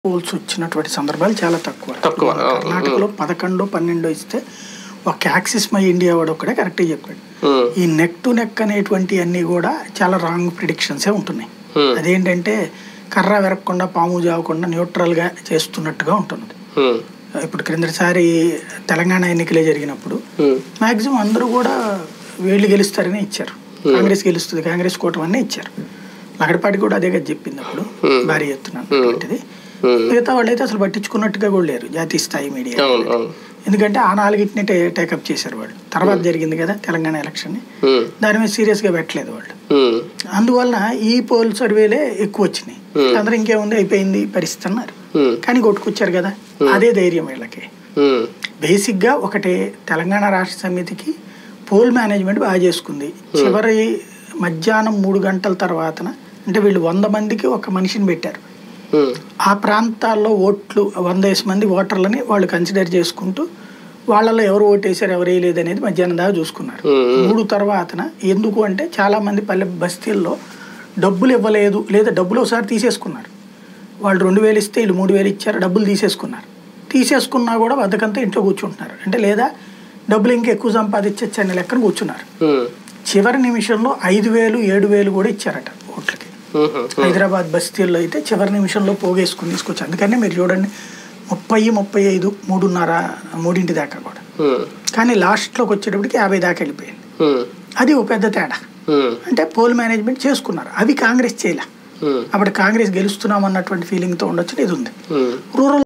Poles వచ్చినటువంటి సందర్భాలు చాలా తక్కువ తక్కువ, మన కర్ణాటకలో పదకొండు పన్నెండు ఇస్తే ఒక యాక్సిస్ మై ఇండియా వాడు ఒక్కడే కరెక్ట్గా చెప్పాడు ఉమ్, ఈ నెక్ టు నెక్ అనేటువంటి అన్నీ కూడా చాలా రాంగ్ ప్రిడిక్షన్సే ఉంటున్నాయి Hmm. అదేంటంటే కర్ర వెరగకుండా పాము జావకుండా న్యూట్రల్గా చేస్తున్నట్టుగా ఉంటుంది ఉమ్, ఇప్పుడు క్రిందటిసారి తెలంగాణ ఎన్నికలే జరిగినప్పుడు ఉమ్, మాక్సిమం అందరూ కూడా వీళ్ళు గెలుస్తారని ఇచ్చారు కాంగ్రెస్ గెలుస్తుంది కాంగ్రెస్ కూటమి ఇచ్చారు లగడపాటి కూడా అదే కదా చెప్పింది అప్పుడు భారీ ఎత్తున అటువంటిది ఉమ్. మిగతా వాళ్ళైతే అసలు పట్టించుకున్నట్టుగా కూడా లేరు జాతీయ స్థాయి మీడియా అవును అవును ఎందుకంటే ఆ నాలుగింటిని టేకప్ చేశారు వాళ్ళు తర్వాత జరిగింది కదా తెలంగాణ ఎలక్షన్ ఉమ్, దాని మీద సీరియస్గా పెట్టలేదు వాళ్ళు ఉమ్, అందువలన ఈ పోల్ సర్వేలే ఎక్కువ వచ్చినాయి అందరూ ఇంకేముంది అయిపోయింది పరిస్థితి అన్నారు ఉమ్, కానీ కొట్టుకొచ్చారు కదా అదే ధైర్యం వీళ్ళకి ఉమ్, బేసిక్గా ఒకటే తెలంగాణ రాష్ట్ర సమితికి పోల్ మేనేజ్మెంట్ బాగా చేసుకుంది చివరి మధ్యాహ్నం మూడు గంటల తర్వాతన అంటే వీళ్ళు వంద మందికి ఒక మనిషిని పెట్టారు ఉమ్, ఆ ప్రాంతాల్లో ఓట్లు వంద వేసి మంది ఓటర్లని వాళ్ళు కన్సిడర్ చేసుకుంటూ వాళ్ళలో ఎవరు ఓటేశారు ఎవరు వేయలేదు అనేది మధ్యాహ్నం దాకా చూసుకున్నారు ఉమ్, మూడు తర్వాతన ఎందుకు అంటే చాలా మంది పల్లె బస్తీల్లో డబ్బులు ఇవ్వలేదు లేదా డబ్బులు ఒకసారి తీసేసుకున్నారు వాళ్ళు రెండు వేలు ఇస్తే వీళ్ళు మూడు వేలు ఇచ్చారు డబ్బులు తీసేసుకున్నారు తీసేసుకున్నా కూడా బద్దకంతా ఇంట్లో కూర్చుంటున్నారు అంటే లేదా డబ్బులు ఇంకా ఎక్కువ సంపాదించచ్చు అనే లెక్కన కూర్చున్నారు ఉమ్, చివరి నిమిషంలో ఐదు వేలు ఏడు వేలు కూడా ఇచ్చారట ఓట్లకి ఉమ్, హైదరాబాద్ బస్తీల్లో అయితే చివరి నిమిషంలో పోగేసుకుని తీసుకొచ్చి అందుకనే మీరు చూడండి ముప్పై ముప్పై ఐదు మూడున్నర మూడింటి దాకా కూడా ఉమ్, కానీ లాస్ట్లోకి వచ్చేటప్పటికి యాభై దాకా వెళ్ళిపోయింది ఉమ్, అది ఒక పెద్ద తేడా ఉమ్, అంటే పోల్ మేనేజ్మెంట్ చేసుకున్నారు అవి కాంగ్రెస్ చేయలే ఉమ్, అప్పుడు కాంగ్రెస్ గెలుస్తున్నాం అన్నటువంటి ఫీలింగ్తో ఉండొచ్చు ఇది ఉంది ఉమ్. రూరల్